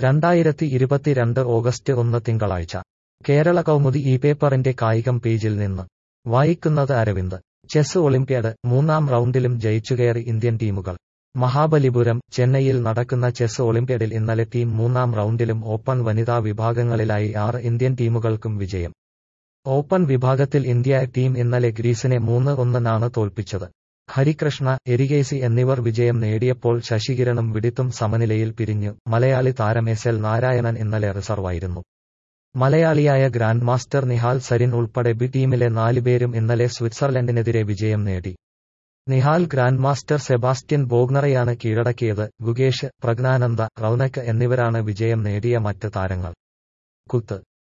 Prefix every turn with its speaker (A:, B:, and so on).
A: രണ്ടായിരത്തി ഇരുപത്തിരണ്ട് ഓഗസ്റ്റ് ഒന്ന് തിങ്കളാഴ്ച കേരള കൗമുദി ഈ പേപ്പറിന്റെ കായികം പേജിൽ നിന്ന് വായിക്കുന്നത് അരവിന്ദ് ചെസ് ഒളിമ്പ്യാഡ് മൂന്നാം റൗണ്ടിലും ജയിച്ചുകയറി ഇന്ത്യൻ ടീമുകൾ മഹാബലിപുരം ചെന്നൈയിൽ നടക്കുന്ന ചെസ് ഒളിമ്പ്യാഡിൽ ഇന്നലെ ടീം മൂന്നാം റൗണ്ടിലും ഓപ്പൺ വനിതാ വിഭാഗങ്ങളിലായി ആറ് ഇന്ത്യൻ ടീമുകൾക്കും വിജയം ഓപ്പൺ വിഭാഗത്തിൽ ഇന്ത്യ ടീം ഇന്നലെ ഗ്രീസിനെ മൂന്ന് ഒന്നിനാണ് തോൽപ്പിച്ചത് ഹരികൃഷ്ണ എരികേസി എന്നിവർ വിജയം നേടിയപ്പോൾ ശശികിരണും വിടിത്തും സമനിലയിൽ പിരിഞ്ഞു മലയാളി താരം എസ് എൽ നാരായണൻ ഇന്നലെ റിസർവായിരുന്നു മലയാളിയായ ഗ്രാൻഡ് മാസ്റ്റർ നിഹാൽ സരിൻ ഉൾപ്പെടെ ബി ടീമിലെ നാലുപേരും ഇന്നലെ സ്വിറ്റ്സർലൻഡിനെതിരെ വിജയം നേടി നിഹാൽ ഗ്രാൻഡ് മാസ്റ്റർ സെബാസ്റ്റ്യൻ ബോഗ്നറയാണ് കീഴടക്കിയത് ഗുകേഷ് പ്രജ്ഞാനന്ദ റൌനക് എന്നിവരാണ് വിജയം നേടിയ മറ്റ് താരങ്ങൾ കുത്ത്